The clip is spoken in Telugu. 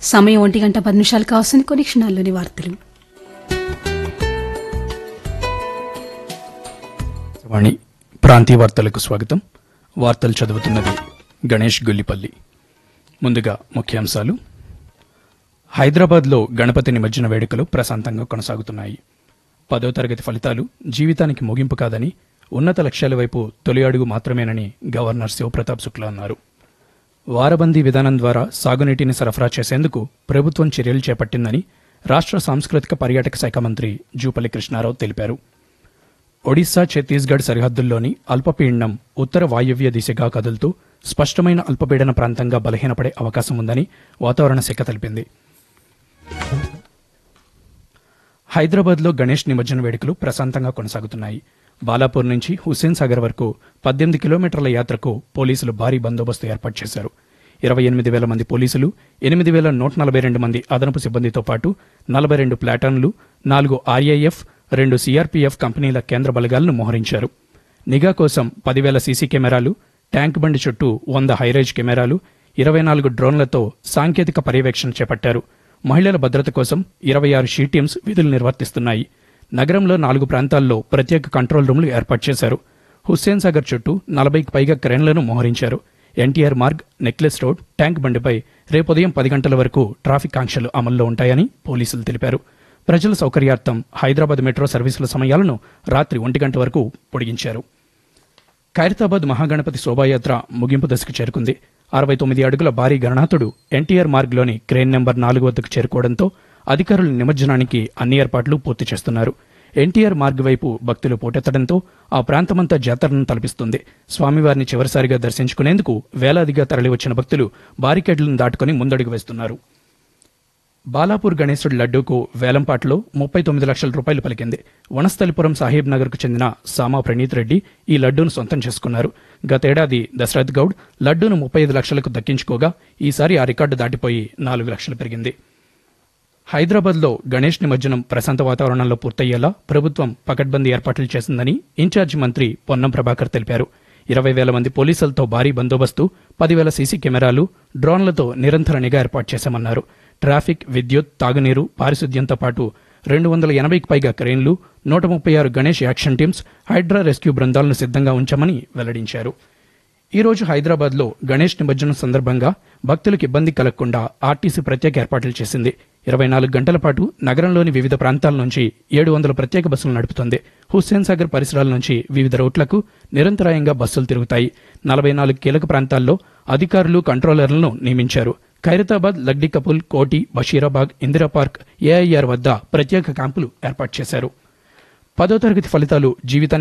సమయం ఒంటి గంట పది నిమిషాలు కావాల్సిన కొన్ని క్షణాల్లోని వార్తలు వాణి ప్రాంతీయ వార్తలకు స్వాగతం వార్తలు చదువుతున్నది గణేష్ గుల్లిపల్లి ముందుగా ముఖ్యాంశాలు హైదరాబాద్లో గణపతి నిమజ్జన వేడుకలు ప్రశాంతంగా కొనసాగుతున్నాయి పదో తరగతి ఫలితాలు జీవితానికి ముగింపు కాదని ఉన్నత లక్ష్యాల వైపు తొలి అడుగు మాత్రమేనని గవర్నర్ శివప్రతాప్ శుక్లా అన్నారు వారబందీ విధానం ద్వారా సాగునీటిని సరఫరా చేసేందుకు ప్రభుత్వం చర్యలు చేపట్టిందని రాష్ట్ర సాంస్కృతిక పర్యాటక శాఖ మంత్రి జూపల్లి కృష్ణారావు తెలిపారు ఒడిశా ఛత్తీస్గఢ్ సరిహద్దుల్లోని అల్పపీడనం ఉత్తర వాయువ్య దిశగా కదులుతూ స్పష్టమైన అల్పపీడన ప్రాంతంగా బలహీనపడే అవకాశం ఉందని వాతావరణ శాఖ తెలిపింది హైదరాబాద్లో గణేష్ నిమజ్జన వేడుకలు ప్రశాంతంగా కొనసాగుతున్నాయి బాలాపూర్ నుంచి హుస్సేన్ సాగర్ వరకు పద్దెనిమిది కిలోమీటర్ల యాత్రకు పోలీసులు భారీ బందోబస్తు ఏర్పాటు చేశారు ఇరవై ఎనిమిది వేల మంది పోలీసులు ఎనిమిది వేల నూట నలభై రెండు మంది అదనపు సిబ్బందితో పాటు నలభై రెండు ప్లాటన్లు నాలుగు ఆర్ఐఎఫ్ రెండు సిఆర్పీఎఫ్ కంపెనీల కేంద్ర బలగాలను మోహరించారు నిఘా కోసం పదివేల సీసీ కెమెరాలు ట్యాంక్ బండి చుట్టూ వంద హైరేజ్ కెమెరాలు ఇరవై నాలుగు డ్రోన్లతో సాంకేతిక పర్యవేక్షణ చేపట్టారు మహిళల భద్రత కోసం ఇరవై ఆరు షీ టీమ్స్ విధులు నిర్వర్తిస్తున్నాయి నగరంలో నాలుగు ప్రాంతాల్లో ప్రత్యేక కంట్రోల్ రూమ్లు ఏర్పాటు చేశారు హుస్సేన్ సాగర్ చుట్టూ నలభైకి పైగా క్రేన్లను మోహరించారు NTR Marg necklace road tank బండిపై రేపు ఉదయం పది గంటల వరకు ట్రాఫిక్ ఆంక్షలు అమల్లో ఉంటాయని పోలీసులు తెలిపారు ప్రజల సౌకర్యార్థం హైదరాబాద్ మెట్రో సర్వీసుల సమయాలను రాత్రి ఒంటి గంట వరకు పొడిగించారు ఖైరతాబాద్ మహాగణపతి శోభాయాత్ర ముగింపు దశకు చేరుకుంది అరవై తొమ్మిది అడుగుల భారీ గణనాథుడు ఎన్టీఆర్ మార్గ్లోని క్రేన్ నెంబర్ నాలుగు వద్దకు చేరుకోవడంతో అధికారులు నిమజ్జనానికి అన్ని ఏర్పాట్లు పూర్తి చేస్తున్నారు ఎన్టీఆర్ మార్గ్ వైపు భక్తులు పోటెత్తడంతో ఆ ప్రాంతమంతా జాతరను తలపిస్తుంది స్వామివారిని చివరిసారిగా దర్శించుకునేందుకు వేలాదిగా తరలివచ్చిన భక్తులు బారికేడ్లను దాటుకుని ముందడుగు వేస్తున్నారు బాలాపూర్ గణేశుడి లడ్డూకు వేలంపాట్లో ముప్పై తొమ్మిది లక్షల రూపాయలు పలికింది వనస్థలిపురం సాహెబ్ నగర్కు చెందిన సామా ప్రణీత్ రెడ్డి ఈ లడ్డూను సొంతం చేసుకున్నారు గతేడాది దశరథ్ గౌడ్ లడ్డూను ముప్పై ఐదు లక్షలకు దక్కించుకోగా ఈసారి ఆ రికార్డు దాటిపోయి నాలుగు లక్షలు పెరిగింది హైదరాబాద్లో గణేష్ నిమజ్జనం ప్రశాంత వాతావరణంలో పూర్తయ్యేలా ప్రభుత్వం పకడ్బందీ ఏర్పాట్లు చేసిందని ఇన్ఛార్జి మంత్రి పొన్నం ప్రభాకర్ తెలిపారు ఇరవై వేల మంది పోలీసులతో భారీ బందోబస్తు పదివేల సీసీ కెమెరాలు డ్రోన్లతో నిరంతర నిఘా ఏర్పాటు చేశామన్నారు ట్రాఫిక్ విద్యుత్ తాగునీరు పారిశుద్ధ్యంతో పాటు రెండు వందల ఎనభైకి పైగా క్రెయిన్లు నూట ముప్పై ఆరు Ganesh action teams Hydraa rescue బృందాలను సిద్ధంగా ఉంచామని వెల్లడించారు ఈ రోజు హైదరాబాద్లో గణేష్ నిమజ్జనం సందర్భంగా భక్తులకు ఇబ్బంది కలగకుండా ఆర్టీసీ ప్రత్యేక ఏర్పాట్లు చేసింది ఇరవై నాలుగు గంటల పాటు నగరంలోని వివిధ ప్రాంతాల నుంచి ఏడు వందల ప్రత్యేక బస్సులు నడుపుతుంది హుస్సేన్ సాగర్ పరిసరాల నుంచి వివిధ రూట్లకు నిరంతరాయంగా బస్సులు తిరుగుతాయి నలభై నాలుగు కీలక ప్రాంతాల్లో అధికారులు కంట్రోలర్లను నియమించారు ఖైరతాబాద్ లగ్డి కపుల్ కోటి బషీరాబాగ్ ఇందిరా పార్క్ ఏఐఆర్ వద్ద ప్రత్యేక క్యాంపులు ఏర్పాటు చేశారు పదో తరగతి ఫలితాలు జీవితానికి